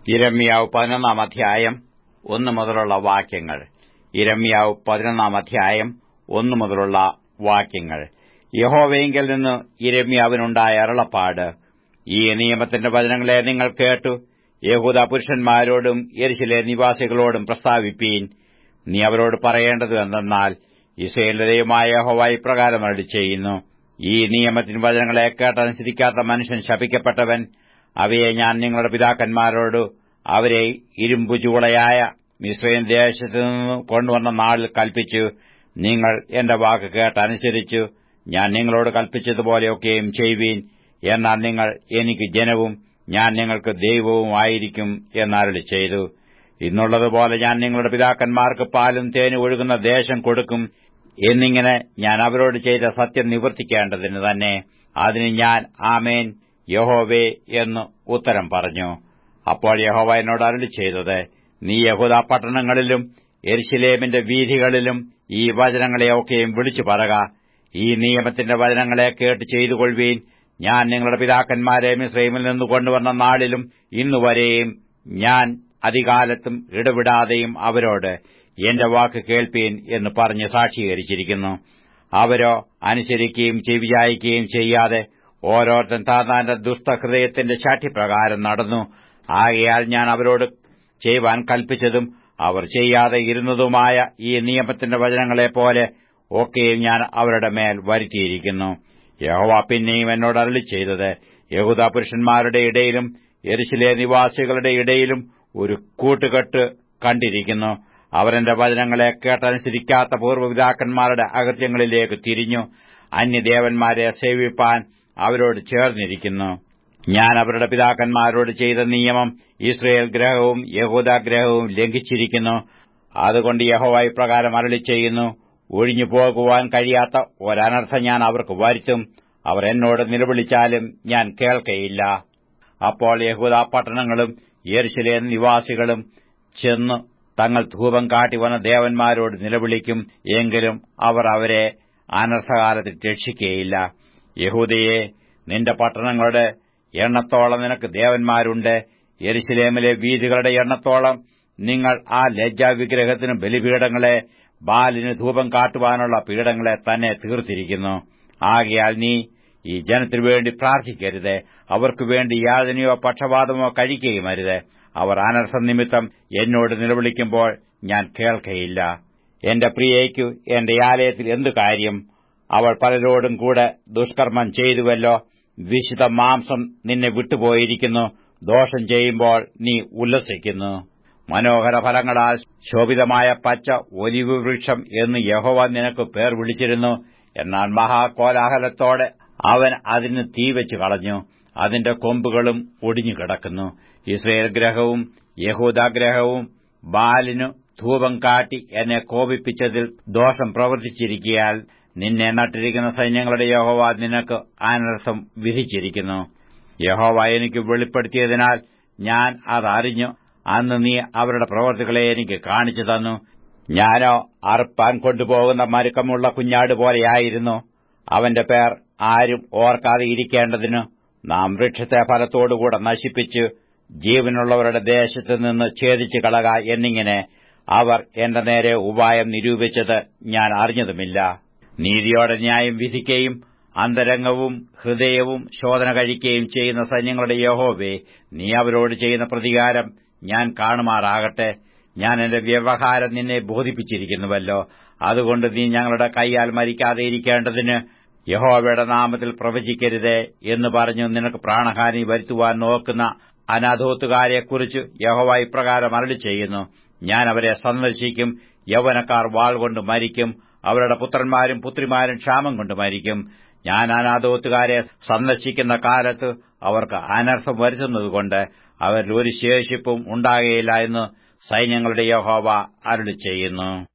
ഇരമ്യാവ് പതിനൊന്നാം അധ്യായം ഒന്നു മുതലുള്ള വാക്യങ്ങൾ ഇരമ്യാവ് പതിനൊന്നാം അധ്യായം ഒന്നു മുതലുള്ള വാക്യങ്ങൾ യഹോവയെങ്കിൽ നിന്ന് ഇരമ്യാവിനുണ്ടായ അരുളപ്പാട് ഈ നിയമത്തിന്റെ വചനങ്ങളെ നിങ്ങൾ കേട്ടു യഹൂദ പുരുഷന്മാരോടും യെരുശിലെ നിവാസികളോടും പ്രസ്താവിപ്പീൻ നീ അവരോട് പറയേണ്ടത് എന്തെന്നാൽ ഇസ്രയേലിന്റെ ദൈവമായ യഹോവ ഇപ്രകാരം അരുളി ചെയ്യുന്നു ഈ നിയമത്തിന് വചനങ്ങളെ കേട്ടനുസരിക്കാത്ത മനുഷ്യൻ ശപിക്കപ്പെട്ടവൻ അവയെ ഞാൻ നിങ്ങളുടെ പിതാക്കന്മാരോട് അവരെ ഇരുമ്പു ചൂളയായ മിശ്രയും ദേശത്തു നിന്ന് കൊണ്ടുവന്ന നാളിൽ കൽപ്പിച്ചു നിങ്ങൾ എന്റെ വാക്ക് കേട്ടനുസരിച്ചു ഞാൻ നിങ്ങളോട് കൽപ്പിച്ചതുപോലെയൊക്കെയും ചെയ്യുവീൻ എന്നാൽ നിങ്ങൾ എനിക്ക് ജനവും ഞാൻ നിങ്ങൾക്ക് ദൈവവും ആയിരിക്കും എന്നരുളി ചെയ്തു ഇന്നുള്ളതുപോലെ ഞാൻ നിങ്ങളുടെ പിതാക്കന്മാർക്ക് പാലും തേനും ഒഴുകുന്ന ദേശം കൊടുക്കും എന്നിങ്ങനെ ഞാൻ അവരോട് ചെയ്ത സത്യം നിവർത്തിക്കേണ്ടതിന് തന്നെ അതിന് ഞാൻ ആമേൻ യഹോവേ എന്ന് ഉത്തരം പറഞ്ഞു അപ്പോൾ യഹോവ എന്നോട് അരുളി ചെയ്തത് നീ യഹൂദ പട്ടണങ്ങളിലും എരിശിലേമിന്റെ വീഥികളിലും ഈ വചനങ്ങളെയൊക്കെയും വിളിച്ചു പറക ഈ നിയമത്തിന്റെ വചനങ്ങളെ കേട്ട് ചെയ്തുകൊള്ളുവീൻ ഞാൻ നിങ്ങളുടെ പിതാക്കന്മാരെ മിശ്രൈമിൽ നിന്ന് കൊണ്ടുവന്ന നാളിലും ഇന്നുവരെയും ഞാൻ അധികാലത്തും ഇടവിടാതെയും അവരോട് എന്റെ വാക്ക് കേൾപ്പീൻ എന്ന് പറഞ്ഞ് സാക്ഷീകരിച്ചിരിക്കുന്നു അവരോ അനുസരിക്കുകയും ചെവിചായിക്കുകയും ചെയ്യാതെ ഓരോരുത്തൻ താതാന്റെ ദുഷ്ടഹൃദയത്തിന്റെ ശാഠ്യപ്രകാരം നടന്നു ആകയാൽ ഞാൻ അവരോട് ചെയ്യുവാൻ കൽപ്പിച്ചതും അവർ ചെയ്യാതെ ഇരുന്നതുമായ ഈ നിയമത്തിന്റെ വചനങ്ങളെപ്പോലെ ഒക്കെയും ഞാൻ അവരുടെ മേൽ വരുത്തിയിരിക്കുന്നു യഹോവ പിന്നെയും എന്നോട് അരളി ചെയ്തത് യഹൂദ പുരുഷന്മാരുടെ ഇടയിലും എരിശിലെ നിവാസികളുടെ ഇടയിലും ഒരു കൂട്ടുകെട്ട് കണ്ടിരിക്കുന്നു അവരെന്റെ വചനങ്ങളെ കേട്ടനുസരിക്കാത്ത പൂർവ്വപിതാക്കന്മാരുടെ അകൃത്യങ്ങളിലേക്ക് തിരിഞ്ഞു അന്യദേവന്മാരെ സേവിപ്പാൻ അവരോട് ചേർന്നിരിക്കുന്നു ഞാൻ അവരുടെ പിതാക്കന്മാരോട് ചെയ്ത നിയമം ഇസ്രയേൽ ഗ്രഹവും യഹൂദാഗ്രഹവും ലംഘിച്ചിരിക്കുന്നു അതുകൊണ്ട് യഹോവ ഇപ്രകാരം അരളി ചെയ്യുന്നു ഒഴിഞ്ഞു പോകുവാൻ കഴിയാത്ത ഒരനർത്ഥം ഞാൻ അവർക്ക് വരുത്തും അവർ എന്നോട് നിലവിളിച്ചാലും ഞാൻ കേൾക്കയില്ല അപ്പോൾ യഹൂദ പട്ടണങ്ങളും യെർശിലെ നിവാസികളും ചെന്ന് തങ്ങൾ ധൂപം കാട്ടി വന്ന ദേവന്മാരോട് നിലവിളിക്കും എങ്കിലും അവർ അവരെ അനർത്ഥകാലത്തിൽ രക്ഷിക്കുകയില്ല യഹൂദയെ നിന്റെ പട്ടണങ്ങളുടെ എണ്ണത്തോളം നിനക്ക് ദേവന്മാരുണ്ട് യെരുശലേമിലെ വീഥികളുടെ എണ്ണത്തോളം നിങ്ങൾ ആ ലജ്ജാവിഗ്രഹത്തിന് ബലിപീഠങ്ങളെ ബാലിന് ധൂപം കാട്ടുവാനുള്ള പീഠങ്ങളെ തന്നെ തീർത്തിരിക്കുന്നു ആകയാൽ നീ ഈ ജനത്തിനു വേണ്ടി പ്രാർത്ഥിക്കരുത് അവർക്ക് വേണ്ടി യാതനയോ പക്ഷപാതമോ കഴിക്കുകയുമരുത് അവർ അനർത്ഥം നിമിത്തം എന്നോട് നിലവിളിക്കുമ്പോൾ ഞാൻ കേൾക്കയില്ല എന്റെ പ്രിയയ്ക്കു എന്റെ ആലയത്തിൽ എന്തു കാര്യം അവൾ പലരോടും കൂടെ ദുഷ്കർമ്മം ചെയ്തുവല്ലോ വിശുദ്ധ മാംസം നിന്നെ വിട്ടുപോയിരിക്കുന്നു ദോഷം ചെയ്യുമ്പോൾ നീ ഉല്ലസിക്കുന്നു മനോഹര ഫലങ്ങളാൽ ശോഭിതമായ പച്ച ഒലിവ് വൃക്ഷം എന്ന് യഹോവ നിനക്ക് പേർ വിളിച്ചിരുന്നു എന്നാൽ മഹാകോലാഹലത്തോടെ അവൻ അതിന് തീവെച്ച് കളഞ്ഞു അതിന്റെ കൊമ്പുകളും ഒടിഞ്ഞു കിടക്കുന്നു ഇസ്രയേൽ ഗ്രഹവും യഹൂദാഗ്രഹവും ബാലിനു ധൂപം കാട്ടി എന്നെ കോപിപ്പിച്ചതിൽ ദോഷം പ്രവർത്തിച്ചിരിക്കയാൽ നിന്നെ നട്ടിരിക്കുന്ന സൈന്യങ്ങളുടെ യഹോവ നിനക്ക് അനർത്ഥം വിധിച്ചിരിക്കുന്നു യഹോവ എനിക്ക് വെളിപ്പെടുത്തിയതിനാൽ ഞാൻ അതറിഞ്ഞു അന്ന് നീ അവരുടെ പ്രവർത്തികളെ എനിക്ക് കാണിച്ചു തന്നു ഞാനോ അറുപ്പാൻ കൊണ്ടുപോകുന്ന മരുക്കമുള്ള കുഞ്ഞാട് പോലെയായിരുന്നു അവന്റെ പേർ ആരും ഓർക്കാതെ ഇരിക്കേണ്ടതിന് നാം വൃക്ഷത്തെ ഫലത്തോടുകൂടെ നശിപ്പിച്ച് ജീവനുള്ളവരുടെ ദേശത്തു നിന്ന് ഛേദിച്ചു കളക എന്നിങ്ങനെ അവർ എന്റെ നേരെ ഉപായം നിരൂപിച്ചത് ഞാൻ അറിഞ്ഞതുമില്ല നീതിയോടെ ന്യായം വിധിക്കുകയും അന്തരംഗവും ഹൃദയവും ശോധന കഴിക്കുകയും ചെയ്യുന്ന സൈന്യങ്ങളുടെ യഹോവേ നീ അവരോട് ചെയ്യുന്ന പ്രതികാരം ഞാൻ കാണുമാറാകട്ടെ ഞാൻ എന്റെ വ്യവഹാരം നിന്നെ ബോധിപ്പിച്ചിരിക്കുന്നുവല്ലോ അതുകൊണ്ട് നീ ഞങ്ങളുടെ കൈയാൽ മരിക്കാതെ ഇരിക്കേണ്ടതിന് യഹോവയുടെ നാമത്തിൽ പ്രവചിക്കരുതേ എന്ന് പറഞ്ഞു നിനക്ക് പ്രാണഹാനി വരുത്തുവാൻ നോക്കുന്ന അനാഥോത്തുകാരെക്കുറിച്ച് യഹോവ ഇപ്രകാരം അരളി ചെയ്യുന്നു ഞാൻ അവരെ സന്ദർശിക്കും യൗവനക്കാർ വാൾ കൊണ്ട് മരിക്കും അവരുടെ പുത്രന്മാരും പുത്രിമാരും ക്ഷാമം കൊണ്ട് മരിക്കും ഞാൻ അനാഥോത്തുകാരെ സന്ദർശിക്കുന്ന കാലത്ത് അവർക്ക് അനർത്ഥം വരുത്തുന്നതുകൊണ്ട് അവരിൽ ഒരു ശേഷിപ്പും ഉണ്ടാകുകയില്ല എന്ന് സൈന്യങ്ങളുടെ യഹോവ അരുളി ചെയ്യുന്നു